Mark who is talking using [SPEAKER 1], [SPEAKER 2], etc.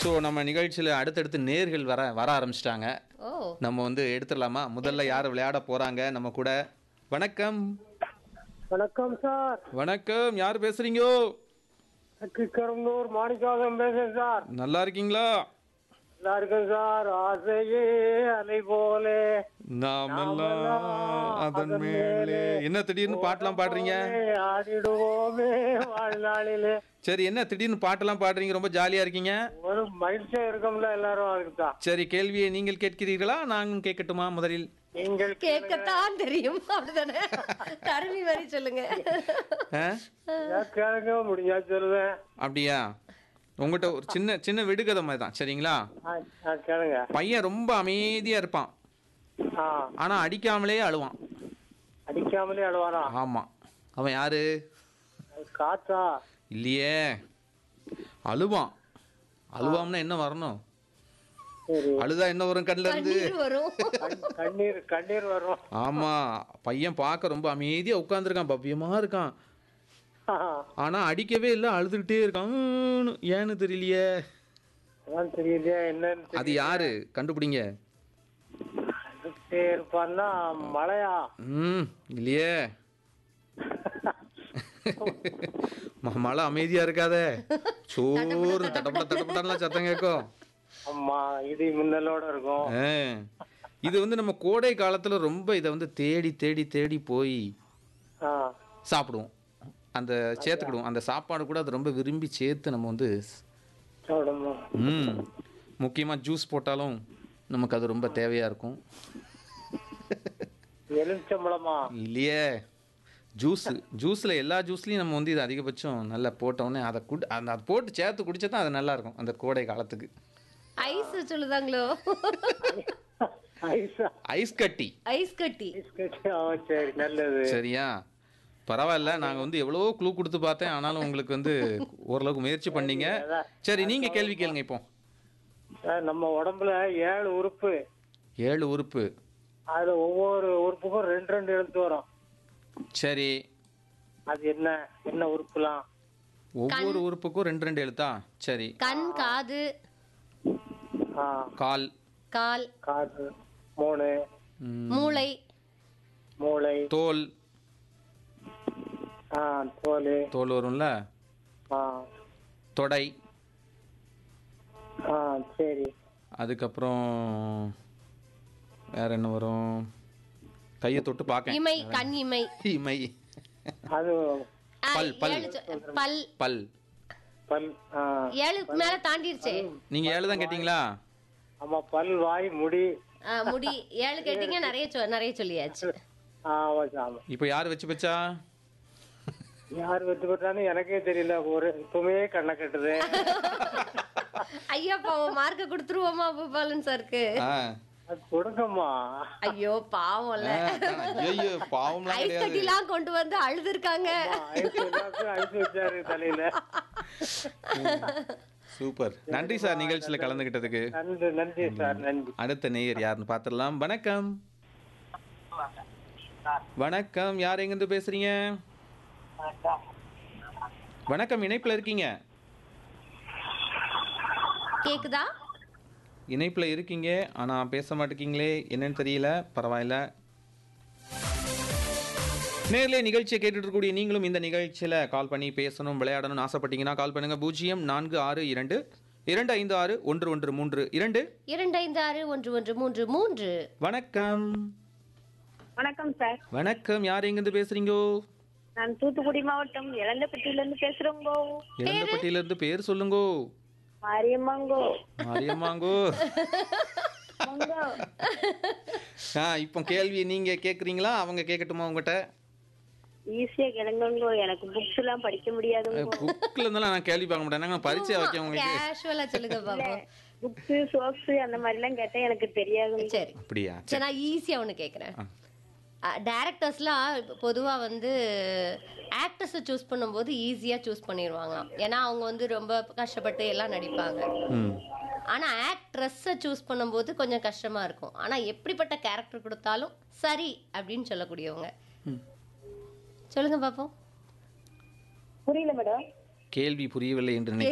[SPEAKER 1] So நம்ம நிகழ்ச்சியில் அடுத்தடுத்து நேர்கள் வர வர ஆரம்பிச்சிட்டாங்க
[SPEAKER 2] ஓ
[SPEAKER 1] நம்ம வந்து எடுத்துடலாமா முதல்ல யார் விளையாட போறாங்க நம்ம கூட வணக்கம்
[SPEAKER 3] வணக்கம் சார்
[SPEAKER 1] வணக்கம் யார் பேசுறீங்கோ
[SPEAKER 3] கிக்கரந்தூர் மாணிக்காகம் பேசுறேன் சார்
[SPEAKER 1] நல்லா இருக்கீங்களா
[SPEAKER 3] நல்லா இருக்கேன் சார் ஆசையே அலை போலே
[SPEAKER 1] நாமெல்லாம் அதன் மேலே என்ன திடீர்னு பாட்டெல்லாம் பாடுறீங்க
[SPEAKER 3] ஆடிடுவோமே வாழ்நாளிலே
[SPEAKER 1] சரி என்ன திடீர்னு பாட்டெல்லாம் பாடுறீங்க ரொம்ப ஜாலியா இருக்கீங்க
[SPEAKER 3] ஒரு மகிழ்ச்சியா இருக்கோம்ல எல்லாரும் அதுக்குதான்
[SPEAKER 1] சரி கேள்வியை நீங்கள் கேட்கிறீர்களா நான் கேட்கட்டுமா முதலில்
[SPEAKER 3] நீங்கள்
[SPEAKER 2] கேட்கத்தான் தெரியும் அப்படிதானே தருமி வரி சொல்லுங்க
[SPEAKER 1] ஆ?
[SPEAKER 3] ஏதாவது கேளுங்க முடிஞ்சா சொல்லுவேன்
[SPEAKER 1] அப்படியா உங்கள்கிட்ட ஒரு சின்ன சின்ன விடுகதை மாதிரி தான் சரிங்களா
[SPEAKER 3] ஆ, ஆ, கேளுங்க
[SPEAKER 1] பையன் ரொம்ப அமைதியா இருப்பான்
[SPEAKER 3] ஆ
[SPEAKER 1] ஆனா அடிக்காமலே அழுவான்
[SPEAKER 3] அடிக்காமலே அழுவாரா
[SPEAKER 1] ஆமா அவன் யாரு
[SPEAKER 3] அது காத்தா
[SPEAKER 1] இல்லையே அழுவான் அழுவாம்னா என்ன வரணும்
[SPEAKER 3] சரி
[SPEAKER 1] அழுதா என்ன வரும் கண்ணுல இருந்து
[SPEAKER 2] கண்ணீர் வரும்
[SPEAKER 3] கண்- கண்ணீர் கண்ணீர் வரும்
[SPEAKER 1] ஆமா பையன் பார்க்க ரொம்ப அமைதியா உட்காந்துருக்கான் பவ்யமா இருக்கான்
[SPEAKER 3] ஆ,
[SPEAKER 1] ஆனா அடிக்கவே இல்லை அழுதுகிட்டே இருக்கான் ம்னு. ஏன்னு தெரியலையே
[SPEAKER 3] அதான் தெரியலையே என்னன்னு
[SPEAKER 1] அது யாரு கண்டுபிடிங்க
[SPEAKER 3] தெரியலே இருப்பான்னா மழையா
[SPEAKER 1] ம் இல்லையே ம- மழை அமைதியா இருக்காதே சோறு தட்டப்பட்ட தட்டப்பட்டலாம் சத்தம் கேட்கும்
[SPEAKER 3] ஆமா இடி மின்னலோட இருக்கும்
[SPEAKER 1] ஆ. இது வந்து நம்ம கோடை காலத்துல ரொம்ப இதை வந்து தேடி தேடி தேடி போய்
[SPEAKER 3] ஆ
[SPEAKER 1] சாப்பிடுவோம் அந்த சேர்த்துக்கிடுவோம் அந்த சாப்பாடு கூட அது ரொம்ப விரும்பி சேர்த்து நம்ம வந்து
[SPEAKER 3] சாப்பிடுமா
[SPEAKER 1] ம் முக்கியமாக ஜூஸ் போட்டாலும் நமக்கு அது ரொம்ப தேவையாக இருக்கும்
[SPEAKER 3] எலுமிச்சம்பழமா
[SPEAKER 1] இல்லையே ஜூஸு ஜூஸில் எல்லா ஜூஸ்லேயும் நம்ம வந்து இது அதிகபட்சம் நல்லா போட்டோன்னே அதை குடி அந்த அதை போட்டு சேர்த்து குடிச்சா தான் அது நல்லா இருக்கும் அந்த கோடை காலத்துக்கு
[SPEAKER 2] ஐஸ் சொல்லுதாங்களோ
[SPEAKER 3] ஐஸா
[SPEAKER 1] ஐஸ் கட்டி
[SPEAKER 2] ஐஸ் கட்டி
[SPEAKER 3] ஐஸ் கட்டி ஆ சரி நல்லது
[SPEAKER 1] சரியா பரவாயில்ல நாங்கள் வந்து எவ்வளோ க்ளூ கொடுத்து பார்த்தேன் ஆனாலும் உங்களுக்கு வந்து ஓரளவுக்கு முயற்சி பண்ணீங்க சரி நீங்கள் கேள்வி கேளுங்க இப்போ
[SPEAKER 3] சார், நம்ம உடம்புல ஏழு உறுப்பு
[SPEAKER 1] ஏழு உறுப்பு
[SPEAKER 3] அதுல ஒவ்வொரு உறுப்புக்கும் ரெண்டு ரெண்டு எழுத்து வரும்
[SPEAKER 1] சரி
[SPEAKER 3] அது என்ன என்ன உறுப்புலாம்
[SPEAKER 1] ஒவ்வொரு உறுப்புக்கும் ரெண்டு ரெண்டு எழுத்தா சரி
[SPEAKER 2] கண் காது
[SPEAKER 3] ஆ
[SPEAKER 1] கால்
[SPEAKER 2] கால்
[SPEAKER 3] காது மூணு
[SPEAKER 1] ம்,
[SPEAKER 2] மூளை
[SPEAKER 3] மூளை
[SPEAKER 1] தோல்
[SPEAKER 3] ஆ தோல்
[SPEAKER 1] தோல் வரும்ல
[SPEAKER 3] ஆ
[SPEAKER 1] தொடை
[SPEAKER 3] ஆ சரி
[SPEAKER 1] அதுக்கப்புறம் வேற என்ன வரும் கையை தொட்டு பார்க்க
[SPEAKER 2] இமை கண் இமை
[SPEAKER 1] இமை
[SPEAKER 3] அது
[SPEAKER 2] ஆ,
[SPEAKER 1] பல், பல்.
[SPEAKER 2] ஏழு சொ- பல்
[SPEAKER 1] பல்
[SPEAKER 3] பல் ஆ
[SPEAKER 2] ஏழு மேல தாண்டிருச்சே
[SPEAKER 1] நீங்க ஏழு தான் கேட்டீங்களா
[SPEAKER 3] ஆமா பல் வாய் முடி
[SPEAKER 2] ஆ, முடி ஏழு கேட்டீங்க நிறைய சொ- நிறைய சொல்லியாச்சு
[SPEAKER 3] ஆ ஆமா சார், ஆமா
[SPEAKER 1] இப்போ யார் வச்சு வச்சா
[SPEAKER 3] யார் வெற்றி பெற்றான்னு எனக்கே தெரியல ஒரு இப்பவே கண்ணை கட்டுது
[SPEAKER 2] ஐயா பாவம் மார்க்க கொடுத்துருவோமா பாலன் சாருக்கு
[SPEAKER 1] ஆ.
[SPEAKER 3] அது கொடுங்கம்மா
[SPEAKER 2] ஐயோ பாவம்ல
[SPEAKER 1] ஆ, ஐயோ பாவம்லாம்
[SPEAKER 2] ஐஸ்
[SPEAKER 1] கிடையாது
[SPEAKER 2] கட்டிலாம் கொண்டு வந்து அழுதுருக்காங்க
[SPEAKER 3] ஐஸ் எல்லாத்தையும் ஐஸ் வச்சாரு தலையில
[SPEAKER 1] சூப்பர் நன்றி சார் நிகழ்ச்சியில கலந்துகிட்டதுக்கு
[SPEAKER 3] நன்றி நன்றி சார் நன்றி
[SPEAKER 1] அடுத்த நேயர் யாருன்னு பார்த்துடலாம் வணக்கம் வணக்கம் யார் எங்கிருந்து பேசுறீங்க வணக்கம் இணைப்புல இருக்கீங்க
[SPEAKER 2] கேக்குதா
[SPEAKER 1] இணைப்புல இருக்கீங்க ஆனா பேச மாட்டேங்கீங்களே என்னன்னு தெரியல பரவாயில்ல நேர்ல நிகழ்ச்சியை கேட்டுட்டு இருக்கக்கூடிய நீங்களும் இந்த நிகழ்ச்சியில கால் பண்ணி பேசணும் விளையாடணும்னு ஆசைப்பட்டீங்கன்னா கால் பண்ணுங்க பூஜ்ஜியம் நான்கு ஆறு இரண்டு இரண்டு ஐந்து ஆறு ஒன்று ஒன்று மூன்று இரண்டு
[SPEAKER 2] இரண்டு ஐந்து ஆறு ஒன்று ஒன்று மூன்று மூன்று
[SPEAKER 1] வணக்கம்
[SPEAKER 4] வணக்கம் சார்
[SPEAKER 1] வணக்கம் யார் எங்கிருந்து பேசுறீங்கோ
[SPEAKER 4] நான் தூத்துக்குடி மாவட்டம் இளந்தப்பட்டியில இருந்து பேசுறோங்கோ
[SPEAKER 1] இளந்தப்பட்டியில இருந்து பேர் சொல்லுங்கோ
[SPEAKER 4] மாரியம்மாங்கோ
[SPEAKER 1] மாரியம்மாங்கோ
[SPEAKER 4] மங்கோ
[SPEAKER 1] ஆ இப்போ கேள்வி நீங்க கேக்குறீங்களா அவங்க கேட்கட்டுமா உங்ககிட்ட
[SPEAKER 4] ஈஸியா கிளங்குங்கோ எனக்கு புக்ஸ் எல்லாம் படிக்க முடியாதுங்க
[SPEAKER 1] புக்ல இருந்தாலும் நான் கேள்வி பார்க்க மாட்டேன் நாங்க பரிச்சை வைக்க உங்களுக்கு
[SPEAKER 2] கேஷுவலா சொல்லுங்க பாப்போம்
[SPEAKER 4] புக்ஸ் சோப்ஸ் அந்த மாதிரி எல்லாம் கேட்டா எனக்கு தெரியாதுங்க
[SPEAKER 2] சரி
[SPEAKER 1] அப்படியா
[SPEAKER 2] சரி நான் ஈஸியா ஒன்று கேட்குறேன் டேரக்டர்ஸ்லாம் பொதுவாக வந்து ஆக்டர்ஸை சூஸ் பண்ணும்போது ஈஸியாக சூஸ் பண்ணிடுவாங்களாம் ஏன்னா அவங்க வந்து ரொம்ப கஷ்டப்பட்டு எல்லாம் நடிப்பாங்க
[SPEAKER 1] ம்
[SPEAKER 2] ஆனால் ஆக்ட்ரஸை சூஸ் பண்ணும்போது கொஞ்சம் கஷ்டமாக இருக்கும் ஆனால் எப்படிப்பட்ட கேரக்டர் கொடுத்தாலும் சரி அப்படின்னு சொல்லக்கூடியவங்க சொல்லுங்க பார்ப்போம்
[SPEAKER 4] புரியல மேடம்
[SPEAKER 1] கேள்வி புரியவில்லை என்று நினைக்கிறேன்